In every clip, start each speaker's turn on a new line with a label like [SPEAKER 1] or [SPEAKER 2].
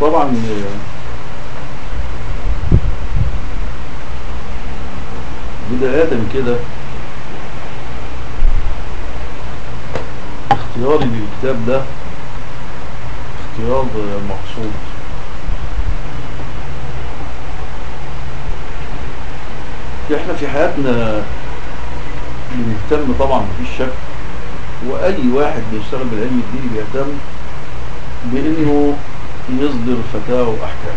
[SPEAKER 1] طبعا آه، بداية كده اختياري للكتاب ده اختيار آه، مقصود احنا في حياتنا بنهتم طبعا مفيش شك واي واحد بيشتغل بالعلم الديني بيهتم بانه يصدر فتاوى واحكام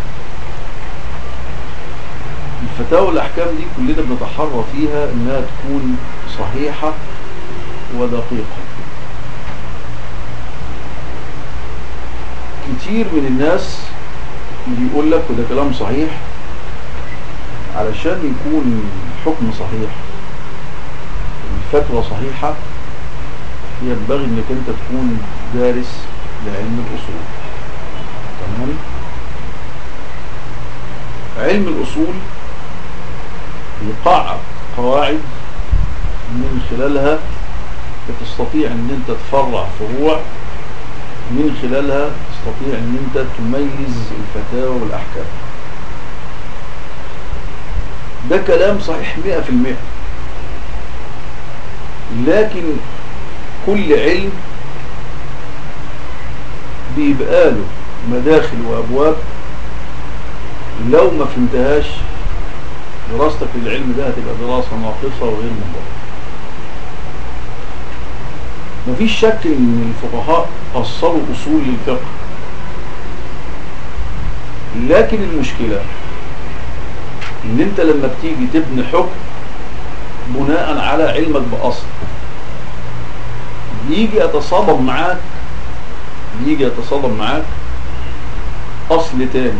[SPEAKER 1] الفتاوى والاحكام دي كلنا بنتحرى فيها انها تكون صحيحة ودقيقة كتير من الناس بيقول لك وده كلام صحيح علشان يكون الحكم صحيح الفتوى صحيحة ينبغي انك انت تكون دارس لعلم الاصول تمام علم الاصول يقعد قواعد من خلالها بتستطيع ان انت تفرع فروع من خلالها تستطيع ان انت تميز الفتاوى والاحكام ده كلام صحيح مئة في المئة لكن كل علم بيبقى له مداخل وابواب لو ما فهمتهاش دراستك للعلم ده هتبقى دراسة ناقصة وغير منضبطة مفيش شك ان الفقهاء أصلوا أصول للفقه لكن المشكلة ان انت لما بتيجي تبني حكم بناء على علمك بأصل بيجي يتصادم معاك بيجي يتصادم معاك أصل تاني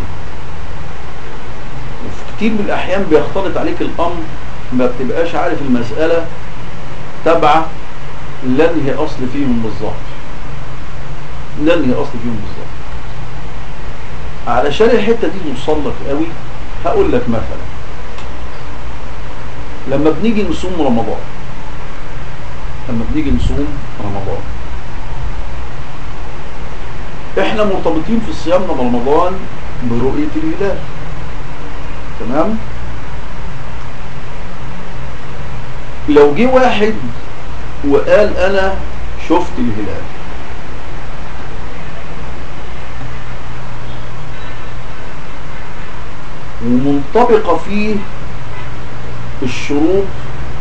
[SPEAKER 1] وفي كتير من الأحيان بيختلط عليك الأمر ما بتبقاش عارف المسألة تبع لن هي أصل فيهم بالظبط لن هي أصل فيهم بالظبط علشان الحتة دي توصل لك قوي هقول لك مثلا لما بنيجي نصوم رمضان لما بنيجي نصوم رمضان احنا مرتبطين في صيامنا برمضان برؤية الهلال تمام لو جه واحد وقال انا شفت الهلال ومنطبقة فيه الشروط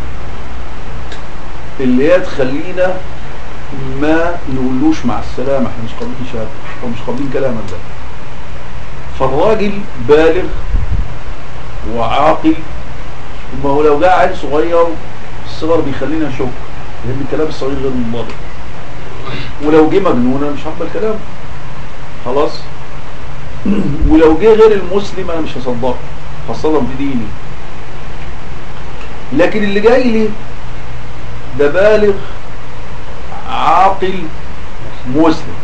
[SPEAKER 1] اللي هي تخلينا ما نقولوش مع السلامة احنا مش قابلين شهادة ومش قابلين كلامك ده فالراجل بالغ وعاقل ما هو لو جاء عيل صغير الصغر بيخلينا نشك لان الكلام الصغير غير منضبط ولو جه مجنون انا مش هقبل كلامه خلاص ولو جه غير المسلم انا مش هصدقه خاصة في ديني لكن اللي جاي لي ده بالغ عاقل مسلم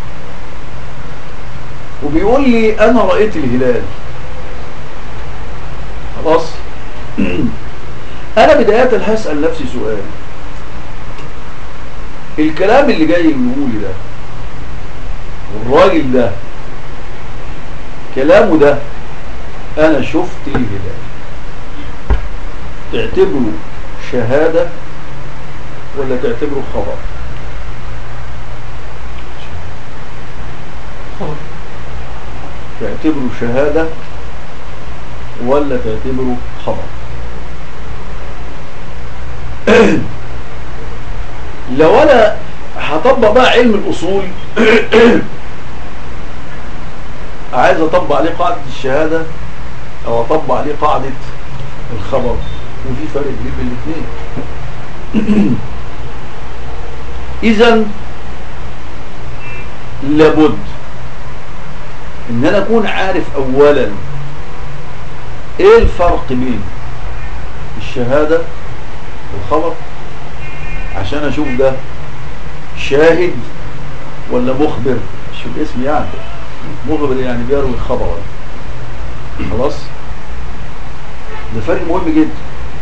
[SPEAKER 1] وبيقول لي انا رأيت الهلال خلاص انا بداية هسأل نفسي سؤال الكلام اللي جاي يقولي ده والراجل ده كلامه ده انا شفت الهلال تعتبره شهادة ولا تعتبره خبر تعتبره شهادة ولا تعتبره خبر لو انا هطبق بقى علم الاصول عايز اطبق عليه قاعدة الشهادة او اطبق عليه قاعدة الخبر وفي فرق كبير بين الاثنين اذا لابد ان انا اكون عارف اولا ايه الفرق بين الشهادة والخبر عشان اشوف ده شاهد ولا مخبر مش في الاسم يعني مخبر يعني بيروي الخبر خلاص ده فرق مهم جدا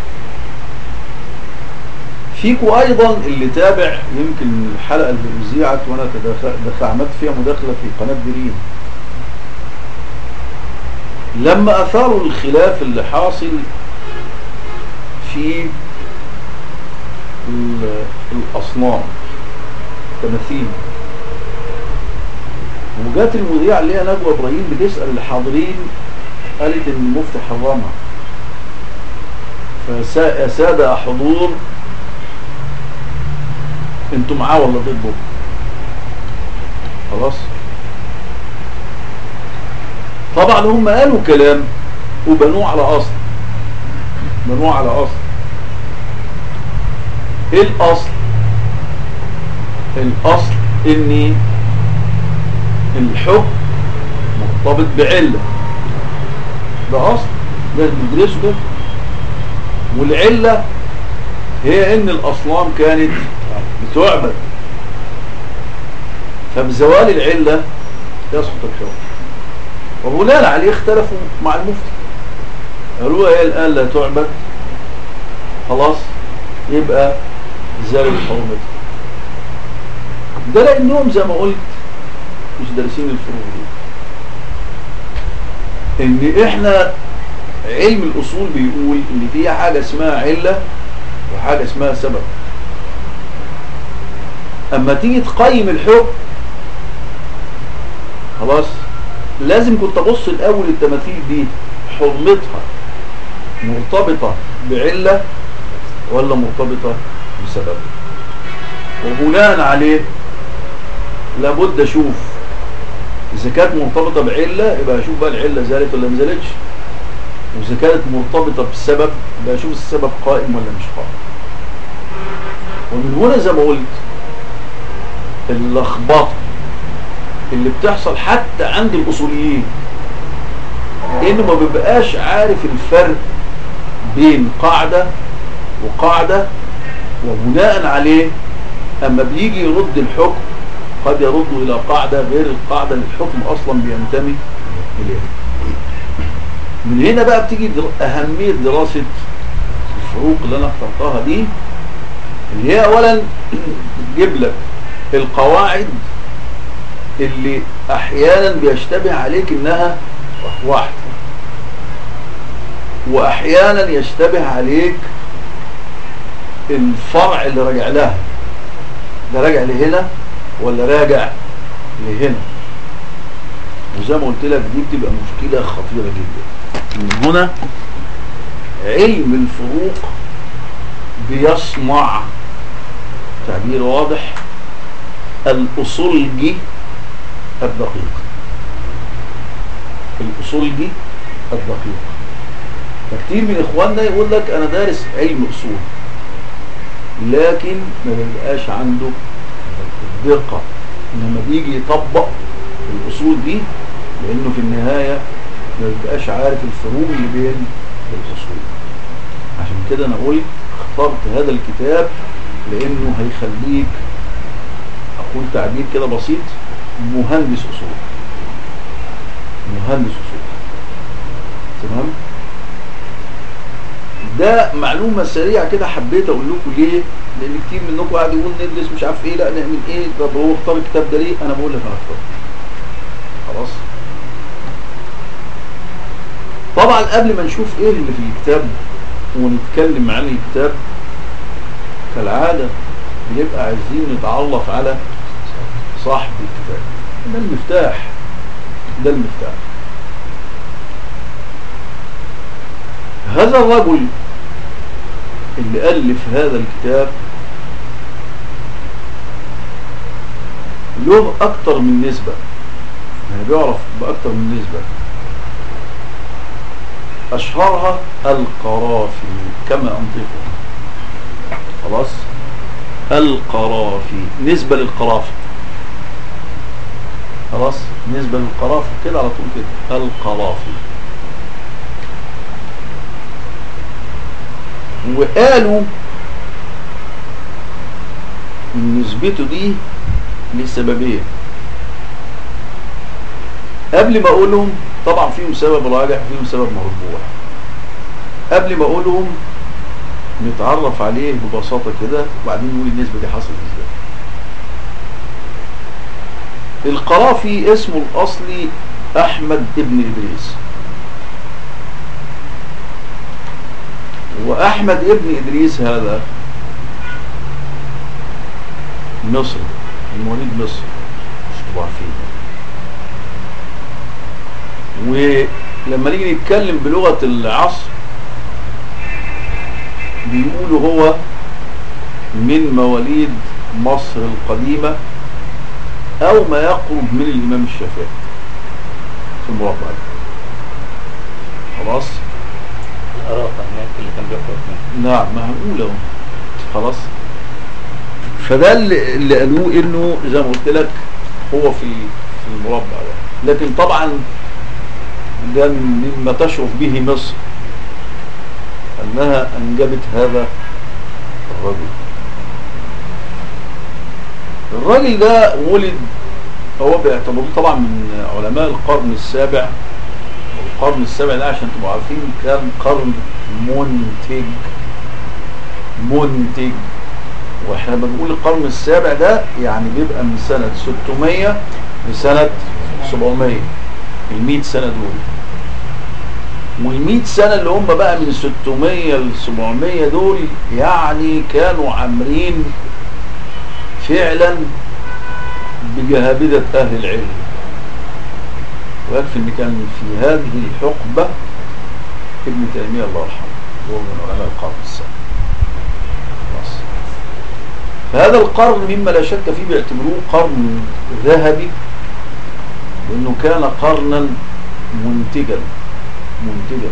[SPEAKER 1] فيكوا ايضا اللي تابع يمكن الحلقة اللي اذيعت وانا تدخ- عملت فيها مداخلة في قناة دريم لما أثاروا الخلاف اللي حاصل في ال- الأصنام تماثيل وجات المذيعة اللي هي نجوى إبراهيم بتسأل الحاضرين قالت إن المفتي حرمها فسا- سادة حضور انتوا معاه ولا ضده خلاص طبعا هم قالوا كلام وبنوه على اصل بنوه على اصل ايه الاصل الاصل ان الحكم مرتبط بعله ده اصل ده بندرسه ده والعله هي ان الاصنام كانت بتعبد فبزوال العله يسقط الحكم وبناء عليه اختلفوا مع المفتي قالوا هي الآن لا تعبد خلاص يبقى زال الحرمة ده لأنهم زي ما قلت مش دارسين الفروق دي ان احنا علم الاصول بيقول ان في حاجة اسمها علة وحاجة اسمها سبب اما تيجي تقيم الحكم خلاص لازم كنت ابص الاول التماثيل دي حرمتها مرتبطة بعلة ولا مرتبطة بسبب وبناء عليه لابد اشوف اذا كانت مرتبطة بعلة يبقى اشوف بقى العلة زالت ولا ما زالتش واذا كانت مرتبطة بالسبب يبقى اشوف السبب قائم ولا مش قائم ومن هنا زي ما قلت اللخبطه اللي بتحصل حتى عند الاصوليين انه ما بيبقاش عارف الفرق بين قاعدة وقاعدة وبناء عليه اما بيجي يرد الحكم قد يرد الى قاعدة غير القاعدة اللي الحكم اصلا بينتمي اليها من هنا بقى بتيجي در... اهمية دراسة الفروق اللي انا اخترتها دي اللي هي اولا بتجيب لك القواعد اللي احيانا بيشتبه عليك انها واحدة واحيانا يشتبه عليك الفرع اللي راجع لها ده راجع لهنا ولا راجع لهنا وزي ما قلت لك دي بتبقى مشكلة خطيرة جدا من هنا علم الفروق بيصنع تعبير واضح الأصولجي الدقيق الأصولجي الدقيق فكتير من إخواننا يقول لك أنا دارس علم أصول لكن ما بيبقاش عنده الدقة لما بيجي يطبق الأصول دي لأنه في النهاية ما بيبقاش عارف الفروق اللي بين الأصول عشان كده أنا قلت اخترت هذا الكتاب لأنه هيخليك أقول تعبير كده بسيط مهندس أصول مهندس أصول تمام ده معلومة سريعة كده حبيت أقول لكم ليه لأن كتير منكم قاعد يقول ندرس مش عارف إيه لا نعمل إيه طب هو اختار الكتاب ده ليه أنا بقول لك أنا اخترت خلاص طبعا قبل ما نشوف إيه اللي في الكتاب ونتكلم عن الكتاب كالعادة بنبقى عايزين نتعرف على صاحب الكتاب ده المفتاح ده المفتاح هذا الرجل اللي ألف هذا الكتاب له أكتر من نسبة يعني بيعرف بأكتر من نسبة أشهرها القرافي كما أنطقه خلاص القرافي نسبة للقرافي خلاص نسبة للقرافي كده على طول كده القرافي وقالوا ان نسبته دي لسببين قبل ما اقولهم طبعا فيهم سبب راجح وفيهم سبب مرجوح قبل ما اقولهم نتعرف عليه ببساطة كده وبعدين نقول النسبة دي حصلت ازاي القرافي اسمه الاصلي احمد ابن ادريس وأحمد ابن إدريس هذا مصر المواليد مصر مش تبقى عارفين ولما نيجي نتكلم بلغة العصر بيقولوا هو من مواليد مصر القديمة أو ما يقرب من الإمام الشافعي في المربع ده. خلاص
[SPEAKER 2] الأراقة هناك اللي كان بيخرج منها
[SPEAKER 1] نعم ما هنقول اهو خلاص فده اللي اللي قالوه انه زي ما قلت لك هو في في المربع ده لكن طبعا ده مما تشرف به مصر انها انجبت هذا الرجل الراجل ده ولد هو بيعتبروه طبعا من علماء القرن السابع القرن السابع ده عشان تبقوا عارفين كان قرن منتج منتج واحنا بنقول القرن السابع ده يعني بيبقى من سنة 600 لسنة 700 ال 100 سنة دول وال 100 سنة اللي هم بقى من 600 ل 700 دول يعني كانوا عامرين فعلا بجهابذة أهل العلم ويكفي ان كان في هذه الحقبة ابن تيمية الله يرحمه هو من علماء القرن السابع خلاص. فهذا القرن مما لا شك فيه بيعتبروه قرن ذهبي لأنه كان قرنا منتجا منتجا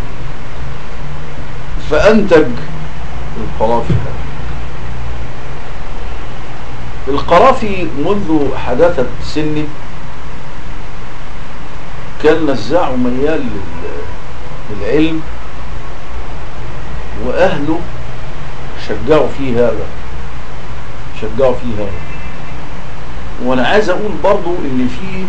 [SPEAKER 1] فأنتج القرافي هذا القرافي منذ حداثة سنه كان نزاع وميال لل- للعلم وأهله شجعوا فيه هذا شجعوا فيه هذا وأنا عايز أقول برضو إن في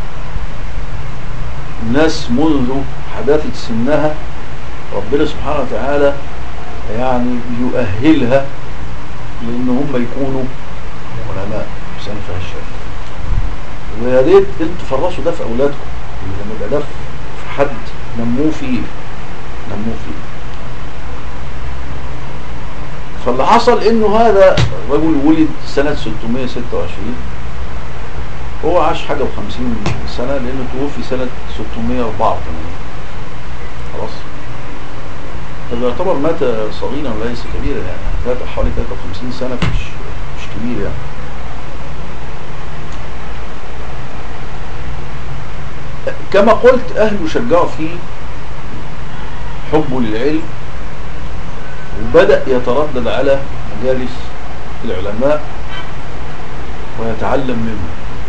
[SPEAKER 1] ناس منذ حداثة سنها ربنا سبحانه وتعالى يعني يؤهلها لأن هم يكونوا علماء سنة الشافعي ويا ريت انتوا تفرسوا ده في أولادكم اللي لما يبقى ده في حد نموه فيه نموه فيه فاللي حصل انه هذا الرجل ولد سنة 626 هو عاش حاجة و50 سنة لانه توفي سنة 684 خلاص فبيعتبر مات صغيرا وليس كبيرا يعني مات حوالي 53 سنة مش مش كبير يعني كما قلت أهله شجعوا فيه حبه للعلم وبدأ يتردد على مجالس العلماء ويتعلم منهم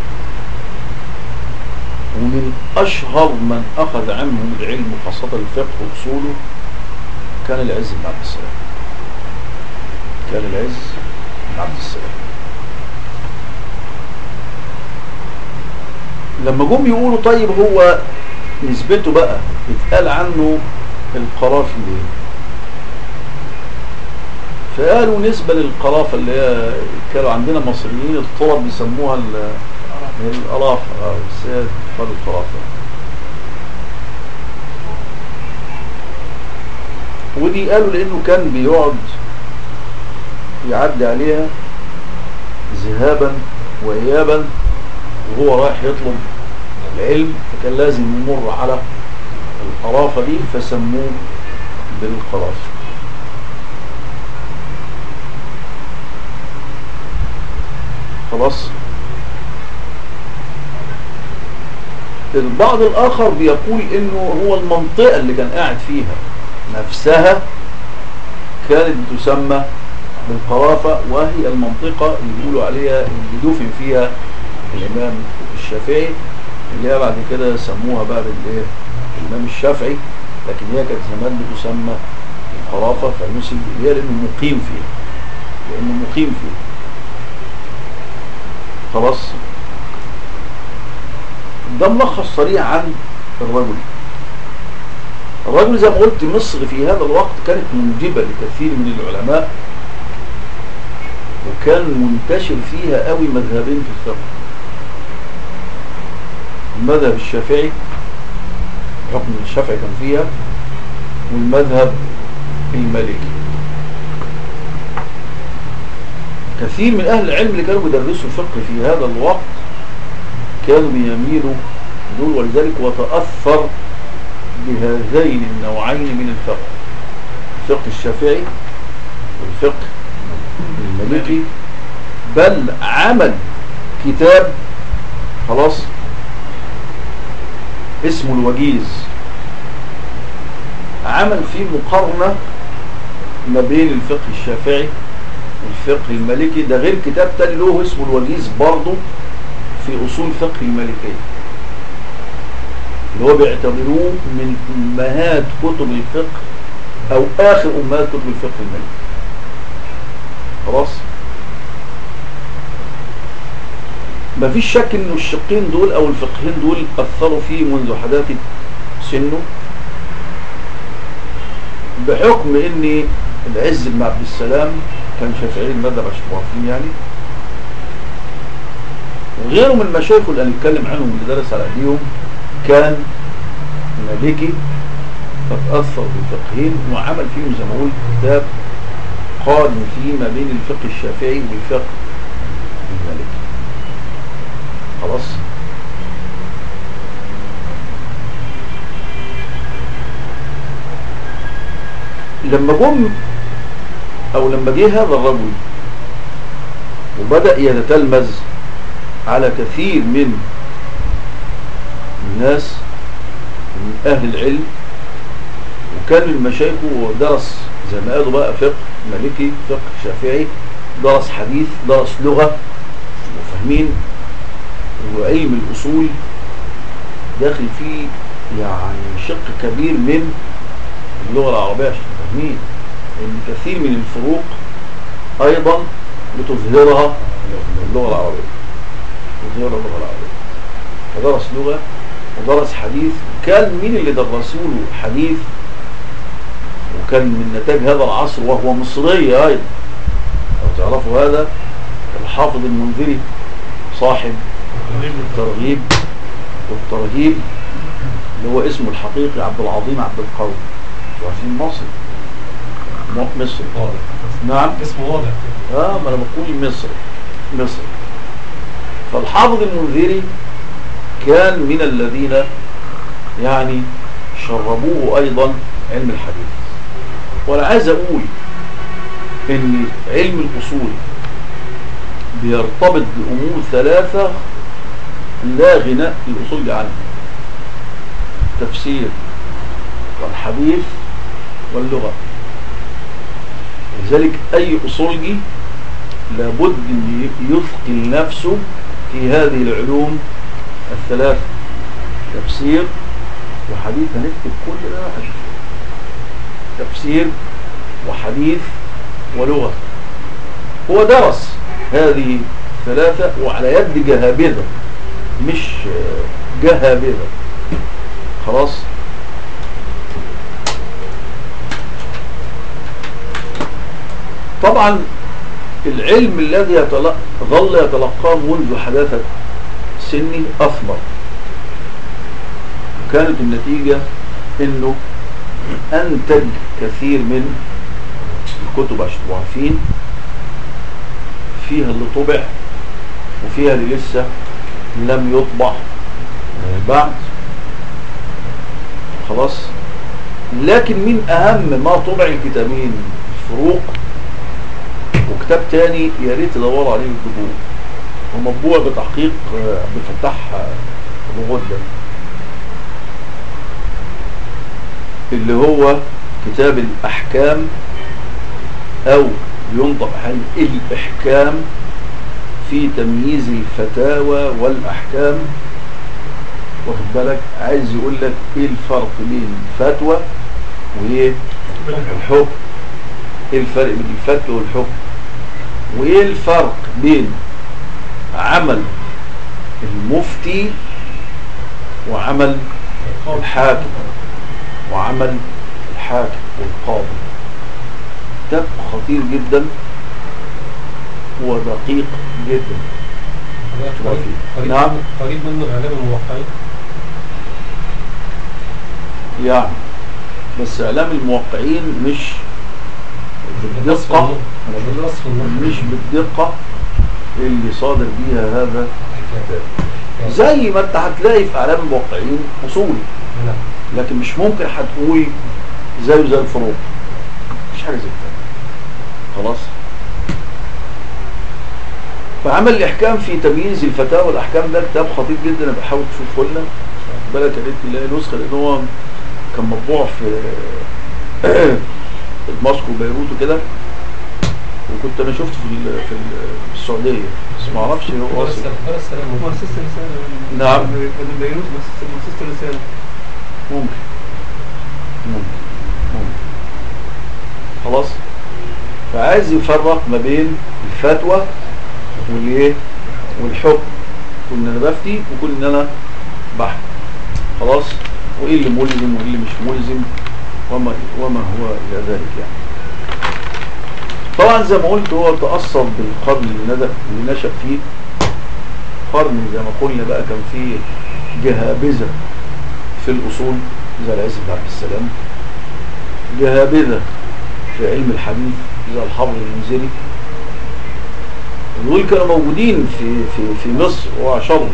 [SPEAKER 1] ومن أشهر من أخذ عنهم العلم خاصة الفقه وأصوله كان العز بن عبد السلام كان العز بن عبد السلام لما جم يقولوا طيب هو نسبته بقى اتقال عنه القرافي ليه فقالوا نسبة للقرافة اللي هي كانوا عندنا مصريين الطرب بيسموها ال- القرافة اه بس هي تقال القرافة ودي قالوا لانه كان بيقعد يعدي عليها ذهابا وايابا وهو رايح يطلب العلم فكان لازم يمر على القرافة دي فسموه بالقرافة خلاص البعض الآخر بيقول إنه هو المنطقة اللي كان قاعد فيها نفسها كانت بتسمى بالقرافة وهي المنطقة اللي بيقولوا عليها اللي دفن فيها الإمام الشافعي اللي هي بعد كده سموها بقى بالايه الإمام الشافعي لكن هي كانت زمان بتسمى القرافة فنسب هي لأنه مقيم فيها لأنه مقيم فيها خلاص ده ملخص سريع عن الرجل الرجل زي ما قلت مصر في هذا الوقت كانت منجبة لكثير من العلماء وكان منتشر فيها قوي مذهبين في الفقه المذهب الشافعي حكم الشافعي كان فيها والمذهب المالكي كثير من أهل العلم اللي كانوا بيدرسوا الفقه في هذا الوقت كانوا بيميلوا دول ولذلك وتأثر بهذين النوعين من الفقه الفقه الشافعي والفقه المالكي بل عمل كتاب خلاص اسمه الوجيز عمل فيه مقارنة ما بين الفقه الشافعي والفقه المالكي ده غير كتاب تاني له اسمه الوجيز برضه في أصول فقه المالكية اللي هو بيعتبروه من أمهات كتب الفقه أو آخر أمهات كتب الفقه المالكي خلاص مفيش شك ان الشقين دول او الفقهين دول اثروا فيه منذ حداثة سنه بحكم ان العز بن عبد السلام كان شافعي المذهب عشان عارفين يعني وغيره من مشايخه اللي هنتكلم عنهم اللي درس على ايديهم كان مالكي فتأثر بالفقهين وعمل فيهم زي ما قلت كتاب قارن فيه ما بين الفقه الشافعي والفقه المالكي خلاص لما جم او لما جه هذا الرجل وبدأ يتتلمذ على كثير من الناس من اهل العلم وكان من مشايخه ودرس زي ما قالوا بقى فقه مالكي فقه شافعي درس حديث درس لغة وفاهمين وعلم الأصول داخل فيه يعني شق كبير من اللغة العربية عشان فاهمين ان كثير من الفروق ايضا بتظهرها اللغة العربية تظهرها اللغة العربية فدرس لغة ودرس حديث كان مين اللي درسوا له حديث وكان من نتاج هذا العصر وهو مصري ايضا لو تعرفوا هذا الحافظ المنذري صاحب الترغيب والترهيب اللي هو اسمه الحقيقي عبد العظيم عبد القوي عارفين مصر م- مصر
[SPEAKER 3] واضح
[SPEAKER 1] نعم
[SPEAKER 3] اسمه واضح
[SPEAKER 1] اه ما انا بقول مصر مصر فالحافظ المنذري كان من الذين يعني شربوه ايضا علم الحديث وانا عايز اقول ان علم الاصول بيرتبط بامور ثلاثة لا غناء الاصول عنها التفسير والحديث واللغة لذلك أي أصولجي لابد أن يثقل نفسه في هذه العلوم الثلاث تفسير وحديث هنكتب كل ده حديث تفسير وحديث ولغة هو درس هذه ثلاثة وعلى يد جهابذة مش جهابذة خلاص طبعا العلم الذي يتلق... ظل يتلقاه منذ حداثة سني أثمر كانت النتيجة انه انتج كثير من الكتب عشان تبقوا عارفين فيها اللي طبع وفيها اللي لسه لم يطبع بعد خلاص لكن من اهم ما طبع الكتابين الفروق وكتاب تاني يا ريت تدوروا عليه وتجيبوه هو مطبوع بتحقيق عبد الفتاح ابو غده اللي هو كتاب الاحكام او ينطق احيانا الاحكام في تمييز الفتاوى والاحكام واخد بالك عايز يقول لك ايه الفرق بين الفتوى وايه الحكم ايه الفرق بين الفتوى والحكم وايه الفرق بين عمل المفتي وعمل الحاكم وعمل الحاكم والقاضي كتاب خطير جدا ودقيق جدا
[SPEAKER 3] قريب
[SPEAKER 1] نعم.
[SPEAKER 3] قريب منه اعلام الموقعين
[SPEAKER 1] يعني بس اعلام الموقعين مش بالدقة
[SPEAKER 3] مش بالوصف النظري.
[SPEAKER 1] مش بالدقة اللي صادر بيها هذا الكتاب زي ما انت هتلاقي في اعلام الموقعين اصول
[SPEAKER 3] نعم
[SPEAKER 1] لكن مش ممكن هتقول زيه زي الفروق مش حاجه زي كده خلاص فعمل الاحكام في تمييز الفتاوى والاحكام ده كتاب خطير جدا انا بحاول تشوفه لنا بالك يا ريت تلاقي نسخه لان هو كان مطبوع في دمشق وبيروت وكده وكنت انا شفته في ال- في ال- في السعوديه بس ما اعرفش هو
[SPEAKER 3] درس
[SPEAKER 1] واصل
[SPEAKER 3] درس السلام
[SPEAKER 4] مؤسسة رسالة
[SPEAKER 1] نعم.
[SPEAKER 4] ابن بيروت مؤسسة مؤسسة رسالة
[SPEAKER 1] ممكن ممكن ممكن خلاص فعايز يفرق ما بين الفتوى والايه والحكم كل ان انا بفتي وكل ان انا بحكم خلاص وايه اللي ملزم وايه اللي مش ملزم وما وما هو الى ذلك يعني طبعا زي ما قلت هو تأثر بالقرن اللي ندى اللي نشأ فيه قرن زي ما قلنا بقى كان فيه جهابذة في الأصول زي العز بن عبد السلام جهابذة في علم الحديث زي الحافظ المنذري دول كانوا موجودين في في في مصر وعشرهم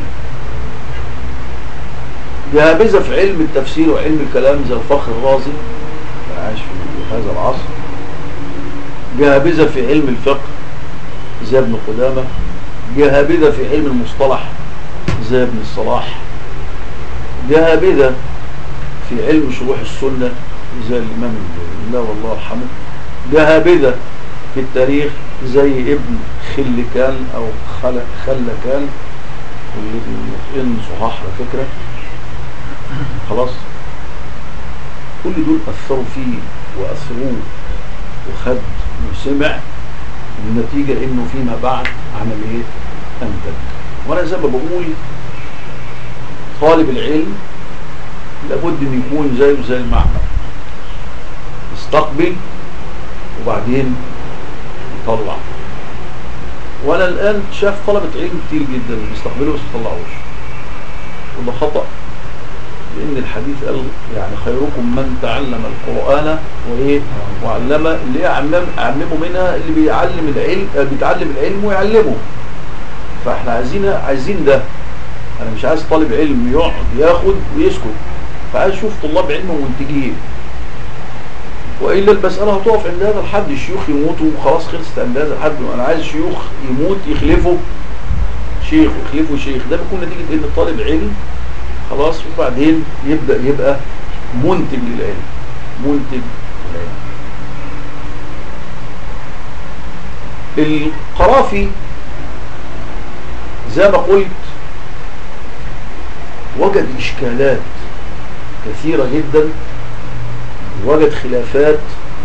[SPEAKER 1] جهابذة في علم التفسير وعلم الكلام زي الفخر الرازي كان عايش في هذا العصر جهابذة في علم الفقه زي ابن قدامة جهابذة في علم المصطلح زي ابن الصلاح جهابذة في علم شروح السنة زي الإمام لا والله يرحمه جهابذة في التاريخ زي ابن خلكان أو خل خلكان واللي صحاح على فكرة خلاص كل دول أثروا فيه وأثروه وخد وسمع النتيجة إنه فيما بعد عمل إيه؟ أنتج وأنا زي ما بقول طالب العلم لابد ان يكون زيه زي المعمل يستقبل وبعدين يطلع وانا الان شاف طلبة علم كتير جدا بيستقبلوا بس ما يطلعوش وده خطأ لان الحديث قال يعني خيركم من تعلم القرآن وايه وعلمه اللي اعمم اعممه منها اللي بيعلم العلم آه، بيتعلم العلم ويعلمه فاحنا عايزين عايزين ده انا مش عايز طالب علم يقعد ياخد ويسكت فعايز اشوف طلاب علم منتجين والا المساله هتقف عند هذا الحد الشيوخ يموتوا وخلاص خلصت عند هذا الحد انا عايز شيوخ يموت يخلفوا شيخ ويخلفوا شيخ ده بيكون نتيجه ان الطالب علم خلاص وبعدين يبدا يبقى منتج للعلم منتج للعلم القرافي زي ما قلت وجد إشكالات كثيرة جدا وجد خلافات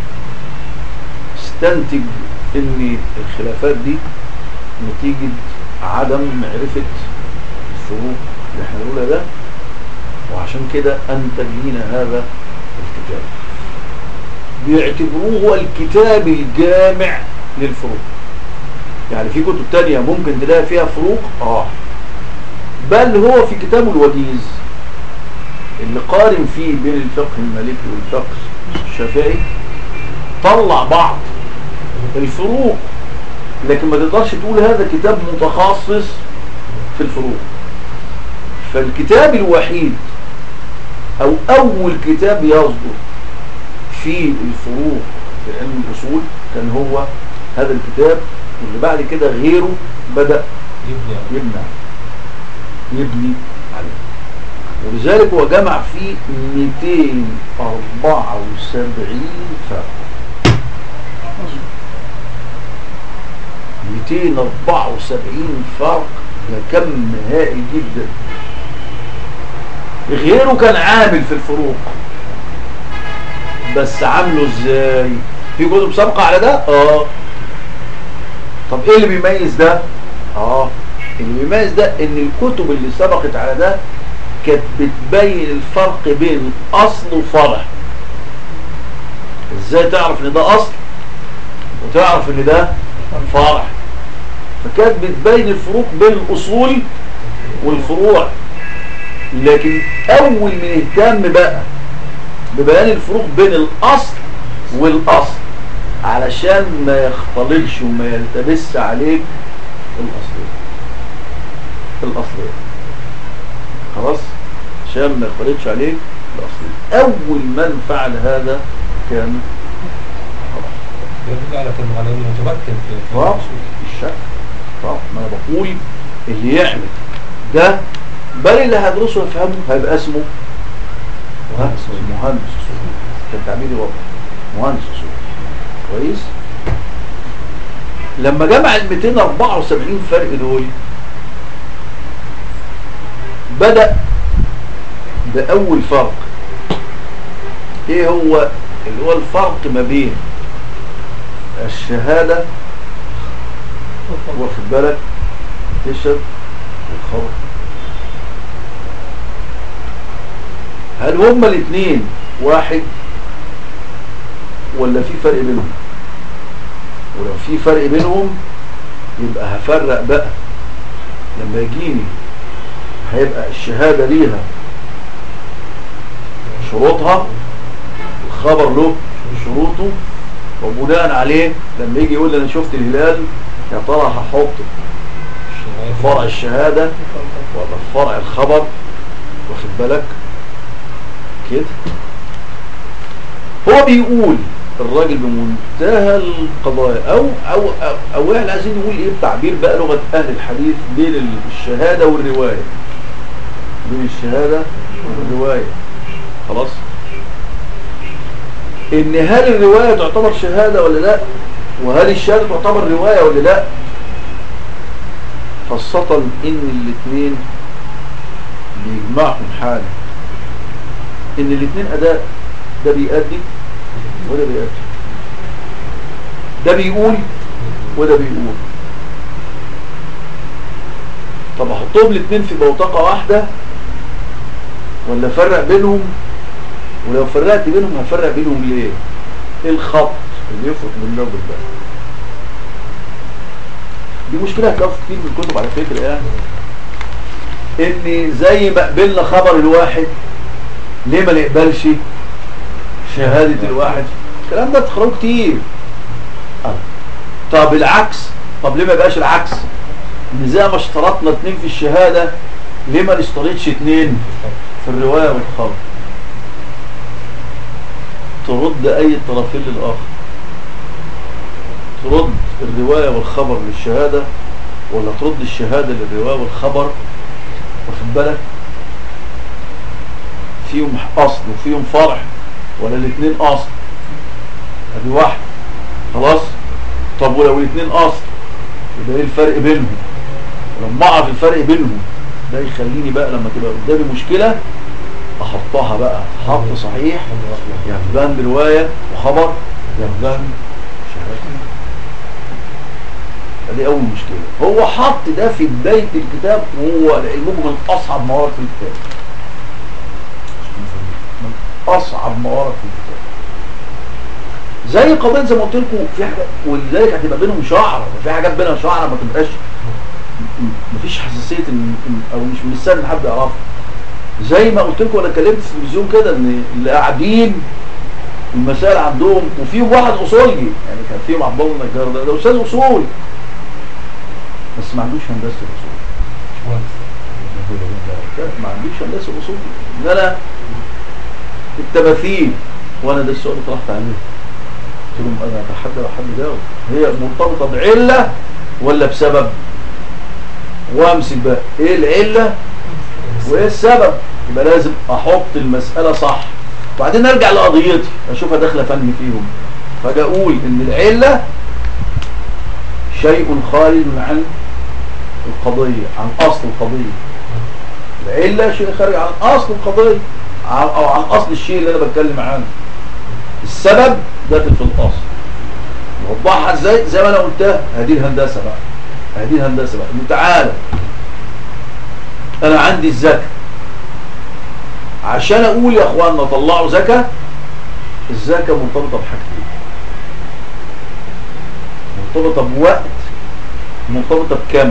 [SPEAKER 1] استنتج ان الخلافات دي نتيجة عدم معرفة الفروق اللي احنا بنقولها ده وعشان كده انتج لنا هذا الكتاب بيعتبروه هو الكتاب الجامع للفروق يعني في كتب تانية ممكن تلاقي فيها فروق اه بل هو في كتابه الوجيز اللي قارن فيه بين الفقه المالكي والفقه الشافعي طلع بعض الفروق لكن ما تقدرش تقول هذا كتاب متخصص في الفروق فالكتاب الوحيد او اول كتاب يصدر في الفروق في علم الاصول كان هو هذا الكتاب واللي بعد كده غيره بدأ
[SPEAKER 3] يبني
[SPEAKER 1] يبني عليه. يبني عليه ولذلك هو جمع فيه 274 فرق 274 فرق ده كم هائل جدا غيره كان عامل في الفروق بس عامله ازاي في كتب سابقة على ده اه طب ايه اللي بيميز ده اه اللي بيميز ده ان الكتب اللي سبقت على ده كانت بتبين الفرق بين اصل وفرع ازاي تعرف ان ده اصل وتعرف ان ده فرع فكانت بتبين الفروق بين الاصول والفروع لكن اول من اهتم بقى ببيان الفروق بين الاصل والاصل علشان ما يختلطش وما يلتبس عليك الأصلية الأصلية خلاص عشان ما يختلطش عليك الأصلية أول من فعل هذا كان
[SPEAKER 3] يدل على كلمة على انه متمكن في في
[SPEAKER 1] طبعا
[SPEAKER 3] الأصول.
[SPEAKER 1] الشك طبعا ما انا بقول اللي يعمل ده بل اللي هدرسه ويفهمه هيبقى اسمه مهندس مهندس اصول كان تعبيري واضح مهندس اصول كويس لما جمع ال 274 فرق دول بدأ بأول فرق ايه هو اللي هو الفرق ما بين الشهادة واخد بالك تشهد والخبر هل هما الاثنين واحد ولا في فرق بينهم ولو في فرق بينهم يبقى هفرق بقى لما يجيني هيبقى الشهادة ليها شروطها الخبر له شروطه وبناء عليه لما يجي يقول لي انا شفت الهلال يا ترى هحط
[SPEAKER 3] الشهادة.
[SPEAKER 1] فرع الشهادة ولا فرع الخبر واخد بالك كده هو بيقول الراجل بمنتهى القضايا او او او, أو احنا عايزين نقول ايه بتعبير بقى لغه اهل الحديث بين الشهاده والروايه بين الشهاده والروايه خلاص ان هل الروايه تعتبر شهاده ولا لا وهل الشهاده تعتبر روايه ولا لا خاصه ان الاثنين بيجمعهم حاله ان الاثنين اداء ده بيأدي وده بيأدي ده بيقول وده بيقول طب احطهم الاثنين في بوتقة واحدة ولا افرق بينهم ولو فرقت بينهم هفرق بينهم ليه ايه الخط اللي يفرق من ده وبين ده دي مشكلة هتلاقوها في كتير من الكتب على فكرة يعني ان زي ما قبلنا خبر الواحد ليه ما نقبلش شهادة الواحد الكلام ده بتخرجوا كتير آه. طب العكس طب ليه ما يبقاش العكس ان زي ما اشترطنا اتنين في الشهادة ليه ما نشترطش اتنين في الرواية والخبر ترد اي الطرفين للاخر ترد الرواية والخبر للشهادة ولا ترد الشهادة للرواية والخبر واخد بالك فيهم اصل وفيهم فرع ولا الاثنين اصل ادي واحده خلاص طب ولو الاثنين اصل يبقى ايه الفرق بينهم ولما اعرف الفرق بينهم ده يخليني بقى لما تبقى قدامي مشكله احطها بقى حط صحيح يا في بند روايه وخبر يا في بند شهاده دي اول مشكله هو حط ده في بدايه الكتاب وهو لعلمكم من اصعب موارد في الكتاب من اصعب موارد في الكتاب زي قضيه زي ما قلت لكم في حاجه ولذلك هتبقى بينهم شعر في حاجات بينها شعر ما تبقاش م- مفيش حساسيه إن إن- او مش من السهل ان حد يعرفها زي ما قلت لكم وانا اتكلمت في التلفزيون كده ان اللي قاعدين المسائل عندهم وفيهم واحد اصولي يعني كان فيهم عبد الله النجار ده ده استاذ اصول بس ما عندوش هندسه الاصول ما عنديش هندسه اصول ان انا التماثيل وانا ده السؤال اللي طرحت عليه قلت لهم انا اتحدى لو حد جاوب هي مرتبطه بعله ولا بسبب وامسك بقى ايه العله وايه السبب يبقى لازم احط المساله صح وبعدين ارجع لقضيتي اشوفها داخله فن فيهم فاجي اقول ان العله شيء خارج عن القضيه عن اصل القضيه العله شيء خارج عن اصل القضيه عن- او عن اصل الشيء اللي انا بتكلم عنه السبب داخل في الاصل نوضحها ازاي زي ما انا قلتها هذه الهندسه بقى هذه الهندسه بقى إنه تعالى انا عندي الزكاه عشان اقول يا اخوانا طلعوا زكاه الزكاه مرتبطه بحاجتين مرتبطه بوقت مرتبطه بكم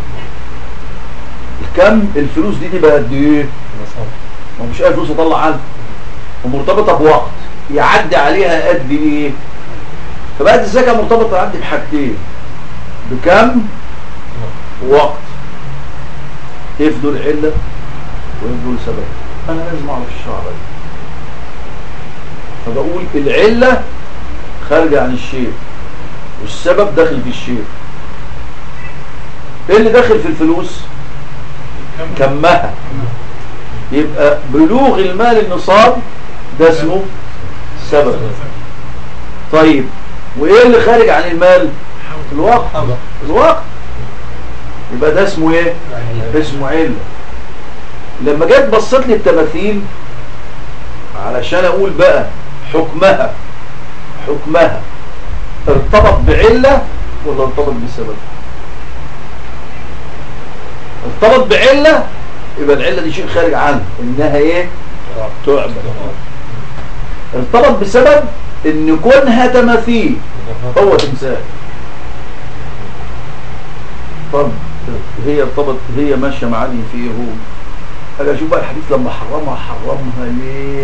[SPEAKER 1] الكم الفلوس دي تبقى قد ايه ما هو مش اي فلوس اطلع عنها ومرتبطه بوقت يعدي عليها قد ايه فبقت الزكاة مرتبطة عندي بحاجتين بكم وقت كيف دول علة وكيف دول سبب انا لازم اعرف الشرع ده فبقول العلة خارجة عن الشيء والسبب داخل في الشيء ايه اللي داخل في الفلوس كمها يبقى بلوغ المال النصاب ده اسمه سبب طيب وايه اللي خارج عن المال الوقت الوقت يبقى ده اسمه ايه اسمه علة لما جيت بصيت لي التماثيل علشان اقول بقى حكمها حكمها ارتبط بعلة ولا ارتبط بسبب ارتبط بعلة يبقى العلة دي شيء خارج عنه انها ايه تعبد ارتبط بسبب ان كونها تماثيل هو تمثال طب هي ارتبط هي ماشيه معاني في ايه هو اجي اشوف بقى الحديث لما حرمها حرمها ليه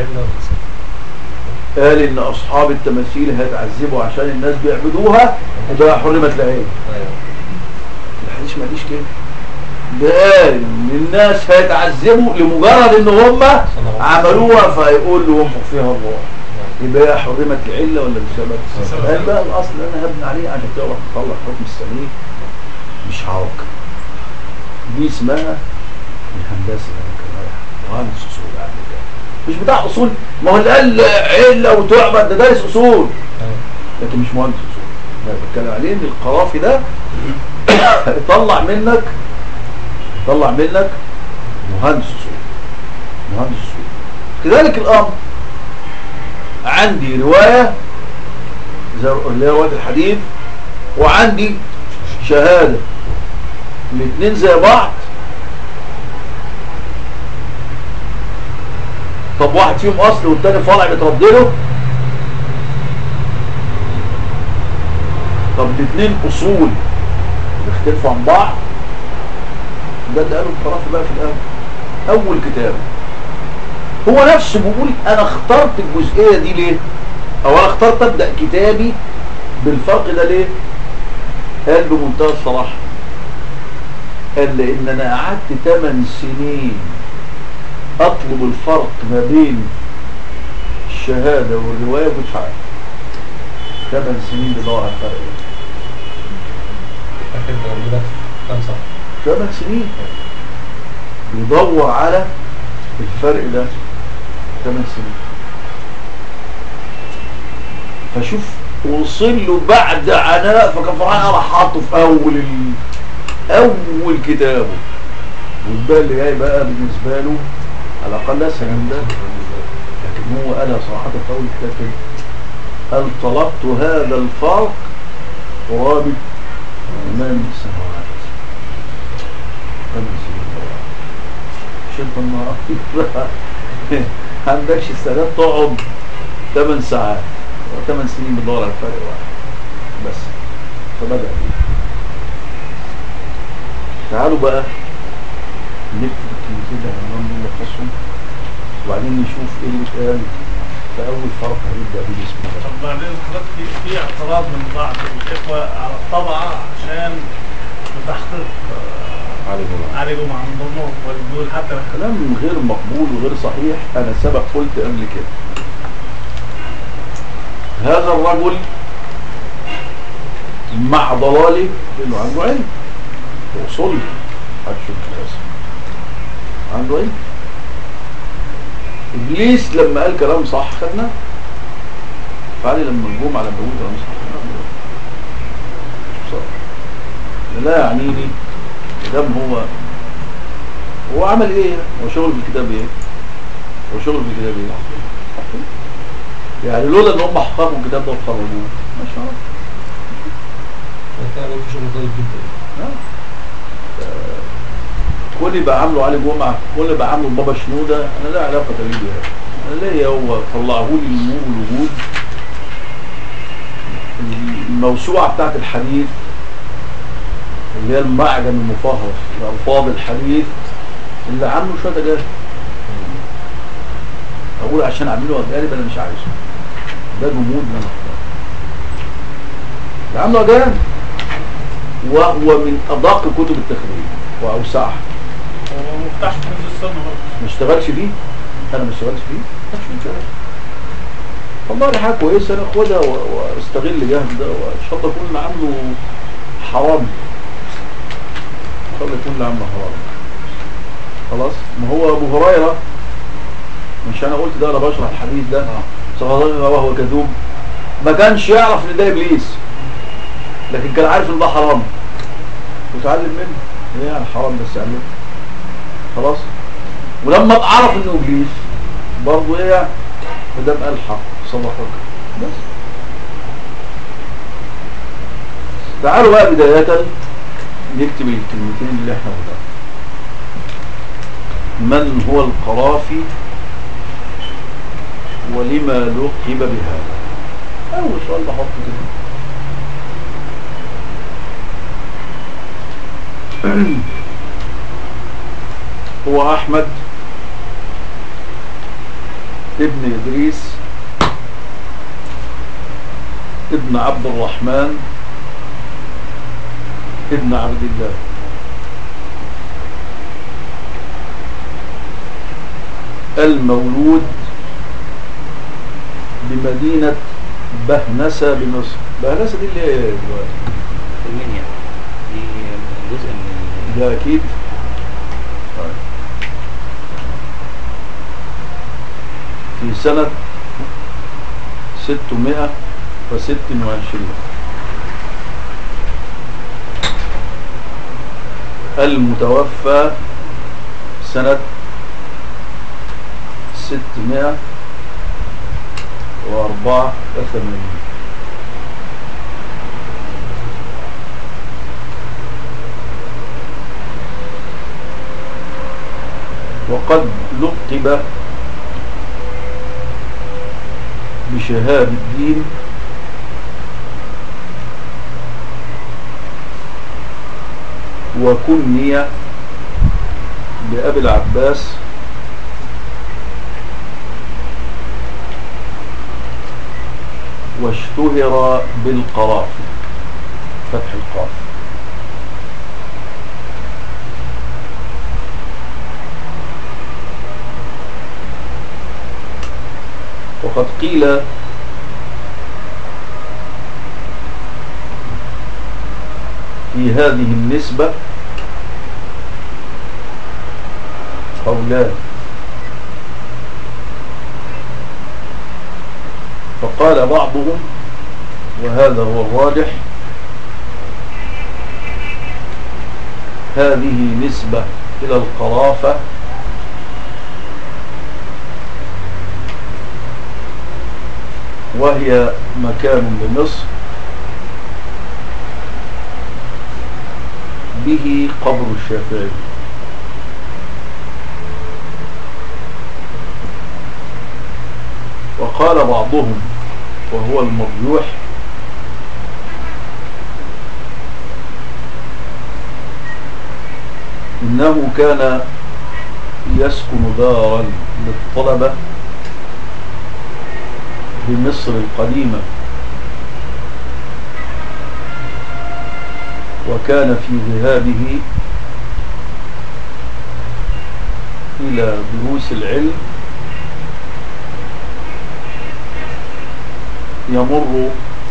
[SPEAKER 1] قال ان اصحاب التماثيل هيتعذبوا عشان الناس بيعبدوها وده حرمت العين الحديث ما قاليش كده ده قال ان الناس هيتعذبوا لمجرد ان هم عملوها فيقول لهم فيها الله يبقى هي حرمت العله ولا بسبب قال بقى الاصل اللي انا هبني عليه عشان تعرف تطلع حكم السليم مش عوق دي اسمها الهندسه مهندس اصول يعني كده. مش بتاع اصول ما هو اللي قال عله وتعبد ده دارس اصول لكن مش مهندس اصول انا بتكلم عليه ان القرافي ده يطلع منك يطلع منك مهندس اصول مهندس اصول كذلك الامر عندي روايه زي اللي هي روايه الحديث وعندي شهاده الاثنين زي بعض طب واحد فيهم اصل والتاني فرع بتردله طب الاثنين اصول بيختلفوا عن بعض ده اللي قاله الطرف بقى في الاول اول كتاب هو نفسه بيقول انا اخترت الجزئيه دي ليه او انا اخترت ابدا كتابي بالفرق ده ليه قال بمنتهى الصراحه قال لان انا قعدت 8 سنين اطلب الفرق ما بين الشهاده والروايه مش عارف 8 سنين بدور على الفرق ده
[SPEAKER 3] أكيد موجودة في كام صفحة
[SPEAKER 1] 8 سنين بيدور على الفرق ده 8 سنين فشوف وصل له بعد عناء فكان فرحان انا حاطه في اول ال... اول كتابه والباقي اللي جاي بقى بالنسبه له على الاقل اسهل من ده لكن هو قالها صراحه في اول كتاب كده قال طلبت هذا الفرق قرابه ثمان سنوات ثمان سنوات مش انت النهارده عندكش استعداد تقعد 8 ساعات 8 سنين بتدور على الفرق واحد بس فبدأ بيه تعالوا بقى نكتب الكلمتين اللي هنقول دول نلخصهم وبعدين نشوف ايه اللي اتقال في اول فرق هنبدا بيه بسم الله
[SPEAKER 5] طب بعدين حضرتك في في اعتراض من بعض الاخوه على الطبعه عشان بتحقيق آه،
[SPEAKER 1] علي جمعه
[SPEAKER 5] علي جمعه من ضمنهم والدول حتى
[SPEAKER 1] كلام غير مقبول وغير صحيح انا سبق قلت قبل كده هذا الرجل مع ضلاله لانه عنده علم وصل هتشوف الاسم عنده علم ابليس لما قال كلام صح خدنا فعلي لما الجمعه لما يقول كلام صح خدنا بصراحه لا يعنيني دام هو هو عمل ايه هو شغل في الكتاب ايه هو شغل في الكتاب ايه يعني لولا ان هم حققوا الكتاب ده وخرجوه مش عارف
[SPEAKER 3] وكان في شغل طيب جدا
[SPEAKER 1] كل يبقى عامله علي جمعه كل يبقى عامله بابا شنوده انا لا علاقه لي بيه انا ليا هو طلعه لي النور والوجود الموسوعه بتاعت الحديث اللي هي المعجم المفهرس لألفاظ الحديث اللي عامله شويه اجانب اقول عشان اعمله اجانب انا مش عايزه ده جمود من الاخطاء عامله أجانب وهو من أدق كتب التخريج وأوسعها
[SPEAKER 5] ومفتاح في كنز السنة برضه
[SPEAKER 1] ما اشتغلش فيه أنا ما اشتغلش فيه ما اشتغلش والله دي حاجة كويسة أنا أخدها و- واستغل جهد ده وإن شاء الله يكون اللي عامله حرام إن شاء الله يكون اللي عامله حرام خلاص ما هو أبو هريرة مش أنا قلت ده أنا بشرح الحديث ده صغيرين وهو كذوب ما كانش يعرف ان ده ابليس لكن كان عارف ان ده حرام وتعلم منه ايه يعني حرام بس علمه خلاص ولما اتعرف انه ابليس برضه ايه يعني ما دام قال حق صدقك بس تعالوا بقى بداية نكتب الكلمتين اللي احنا قلناها من هو القرافي ولما لقب بهذا أول سؤال بحطه كده هو أحمد ابن إدريس ابن عبد الرحمن ابن عبد الله المولود بمدينة بهنسة بمصر بهنسة دي اللي هي إيه دلوقتي؟
[SPEAKER 2] في المنيا دي جزء من
[SPEAKER 1] ده أكيد طيب. في سنة ستمائة وست وعشرين المتوفى سنة ستمائة وأربعة وثمانين وقد لقب بشهاب الدين وكني بأبي العباس واشتهر بالقراف فتح القاف وقد قيل في هذه النسبة قولان فقال بعضهم وهذا هو الراجح هذه نسبة إلى القرافة وهي مكان بمصر به قبر الشافعي وقال بعضهم وهو المرجوح إنه كان يسكن دارا للطلبة بمصر القديمة وكان في ذهابه إلى دروس العلم يمر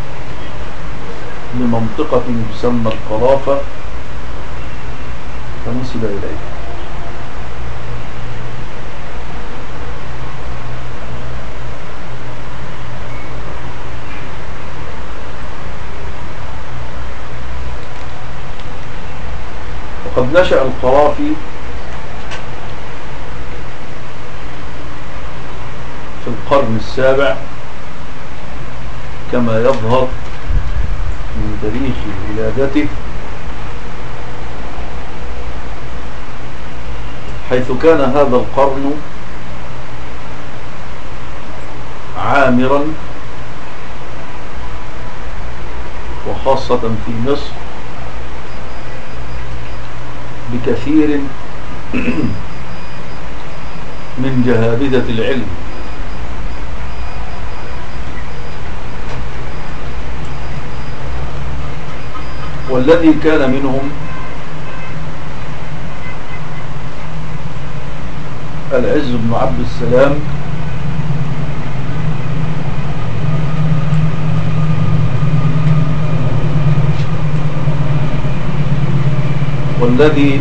[SPEAKER 1] بمنطقة تسمى القرافة فنسب إليه وقد نشأ القرافي في القرن السابع كما يظهر من تاريخ ولادته حيث كان هذا القرن عامرا وخاصة في مصر بكثير من جهابذة العلم والذي كان منهم العز بن عبد السلام والذي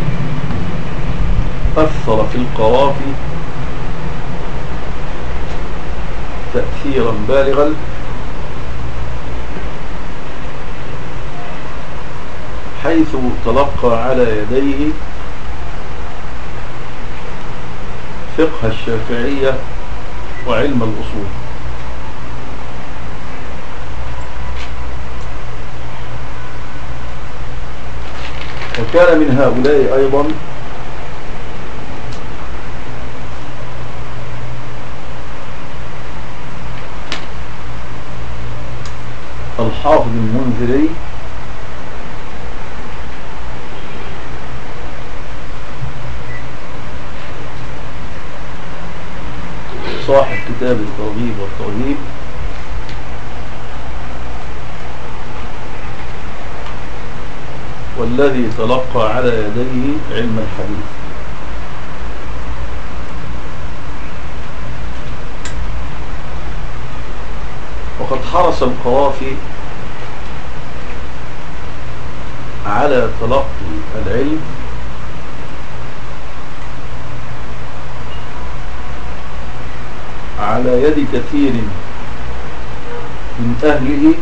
[SPEAKER 1] أثر في القوافي تأثيرا بالغا حيث تلقى على يديه فقه الشافعية وعلم الأصول وكان من هؤلاء أيضا الحافظ المنذري صاحب كتاب الترغيب والترهيب والذي تلقى على يديه علم الحديث وقد حرص القوافي على تلقي العلم على يد كثير من أهله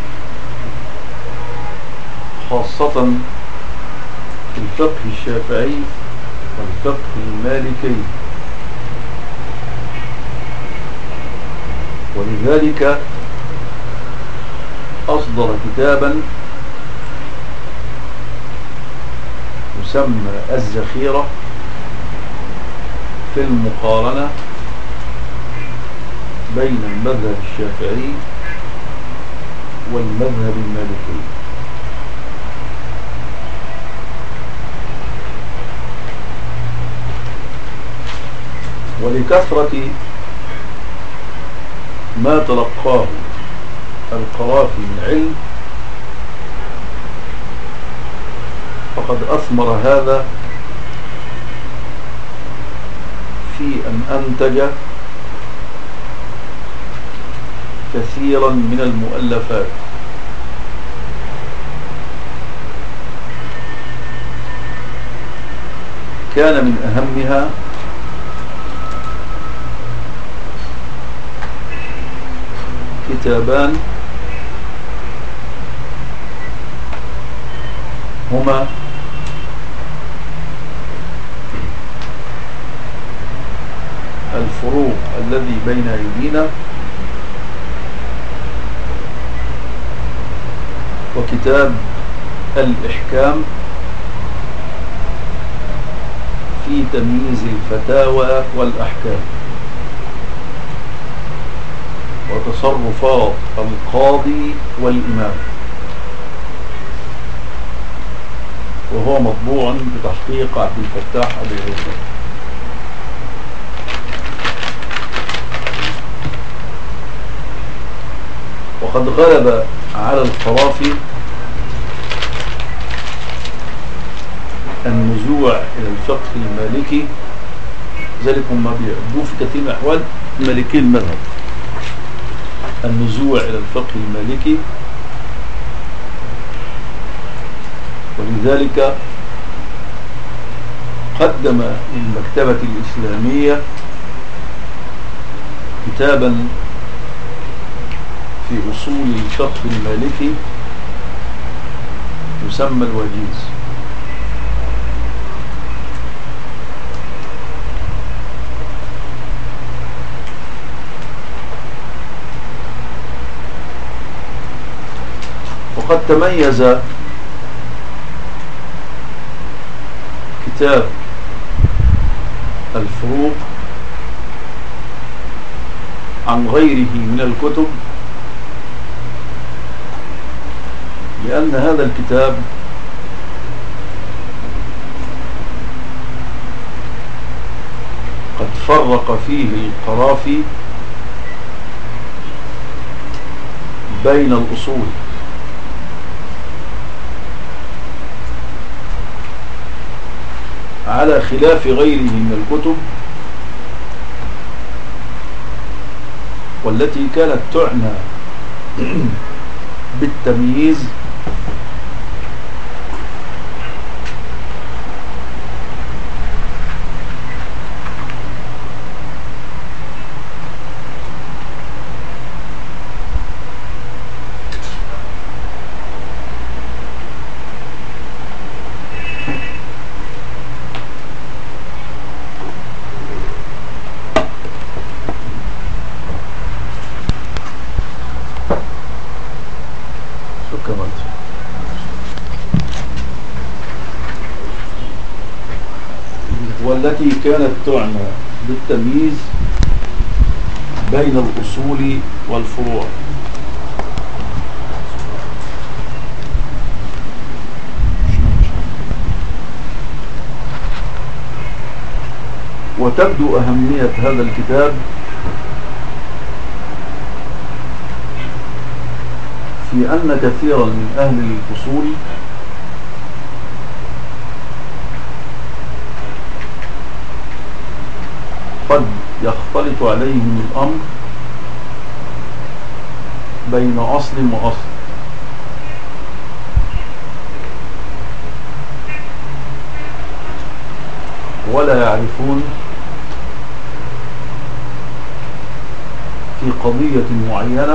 [SPEAKER 1] خاصة في الفقه الشافعي والفقه المالكي ولذلك أصدر كتابا يسمى الزخيرة في المقارنة بين المذهب الشافعي والمذهب المالكي ولكثرة ما تلقاه القوافي من علم فقد أثمر هذا في أن أنتج كثيرا من المؤلفات كان من أهمها كتابان هما الفروق الذي بين أيدينا وكتاب الإحكام في تمييز الفتاوى والأحكام وتصرفات القاضي والإمام وهو مطبوع بتحقيق عبد الفتاح أبي عيسى وقد غلب على القرافي النزوع إلى الفقه المالكي ذلك هم بيعبوه في كثير من الأحوال مالكي المذهب النزوع إلى الفقه المالكي ولذلك قدم للمكتبة الإسلامية كتابا في أصول الفقه المالكي يسمى الوجيز وقد تميز كتاب الفروق عن غيره من الكتب لأن هذا الكتاب قد فرق فيه القرافي بين الأصول على خلاف غيره من الكتب والتي كانت تعنى بالتمييز شو كملت والتي كانت تعنى بالتمييز بين الأصول والفروع وتبدو أهمية هذا الكتاب في أن كثيرا من أهل الأصول قد يختلط عليهم الأمر بين أصل وأصل ولا يعرفون في قضية معينة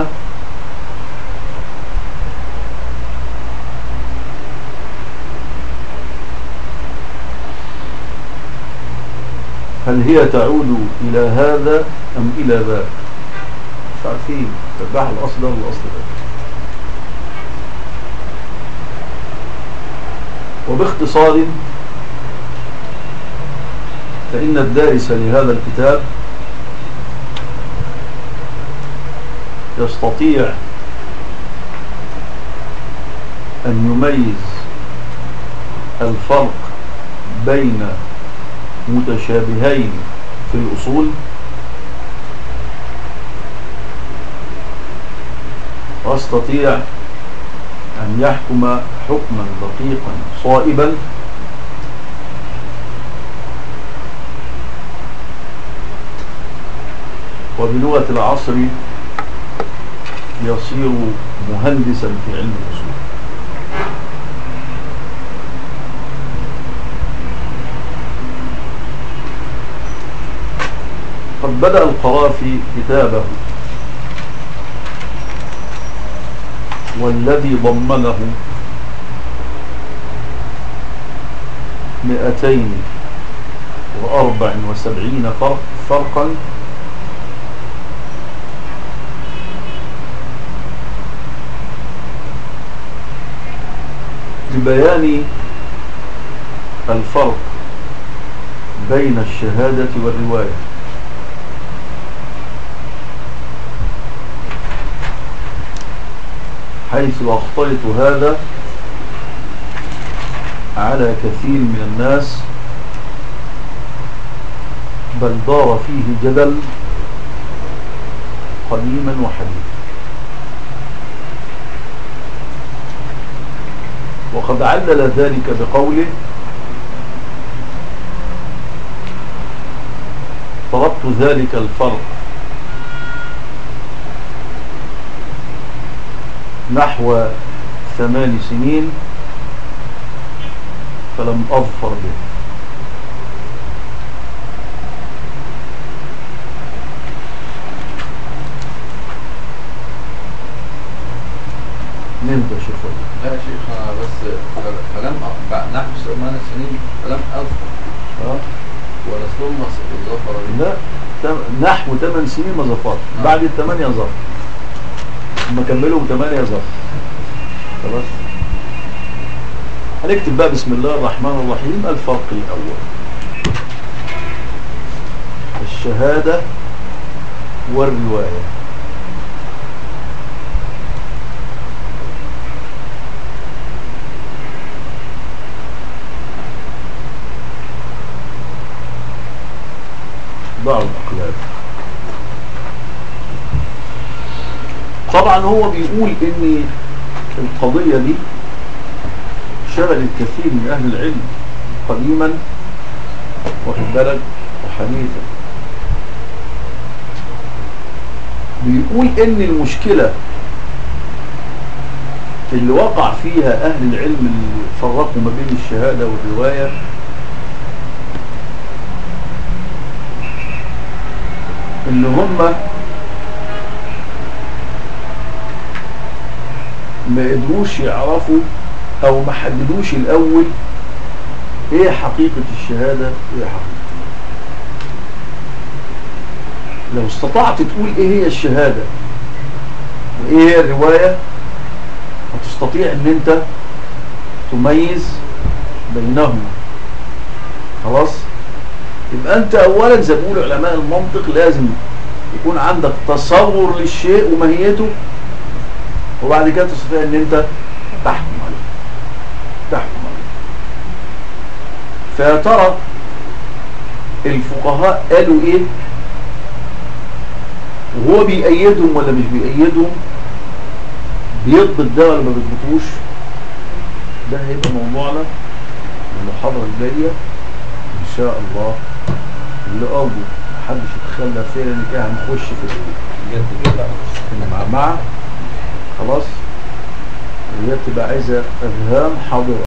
[SPEAKER 1] هل هي تعود إلى هذا أم إلى ذاك مش عارفين تبع الأصل ده والأصل ده وباختصار فإن الدارس لهذا الكتاب يستطيع أن يميز الفرق بين متشابهين في الأصول واستطيع أن يحكم حكما دقيقا صائبا وبلغة العصر يصير مهندسا في علم الأصول قد بدأ القرافي كتابه والذي ضمنه مئتين وأربع وسبعين فرق فرقا لبيان الفرق بين الشهادة والرواية حيث أخطيت هذا على كثير من الناس بل دار فيه جدل قديما وحديثا وقد علل ذلك بقوله طلبت ذلك الفرق نحو ثمان سنين فلم أظفر به نمت يا شيخ وليد.
[SPEAKER 6] لا يا شيخ أنا بس فلم أ- بعد نحو ثمان سنين فلم أذكر
[SPEAKER 1] آه.
[SPEAKER 6] ولا ثم ظفر بي
[SPEAKER 1] لا تم- نحو 8 سنين ما ظفرش
[SPEAKER 6] آه.
[SPEAKER 1] بعد الثمانية ظفر هم كملوا 8 ظفر خلاص هنكتب بقى بسم الله الرحمن الرحيم الفرق الأول الشهادة والرواية ضعوا الأقلام طبعا هو بيقول ان القضية دي شغلت كثير من اهل العلم قديما واخد بالك وحنيفا بيقول ان المشكلة اللي وقع فيها اهل العلم اللي فرقوا ما بين الشهادة والرواية ان هم ما قدروش يعرفوا او ما حددوش الاول ايه حقيقة الشهادة وايه حقيقة لو استطعت تقول ايه هي الشهادة وايه هي الرواية هتستطيع ان انت تميز بينهما خلاص يبقى انت اولا زي ما بيقولوا علماء المنطق لازم يكون عندك تصور للشيء وماهيته وبعد كده تستطيع ان انت تحكم عليه تحكم عليه فيا ترى الفقهاء قالوا ايه وهو بيأيدهم ولا مش بيأيدهم بيضبط ده ولا ما بيضبطوش ده هيبقى موضوعنا المحاضرة الجاية ان شاء الله اللي ارجو محدش يتخلى فيها لان كده هنخش في
[SPEAKER 6] جد
[SPEAKER 1] المعمعة خلاص وهي بتبقى عايزة اذهان حاضرة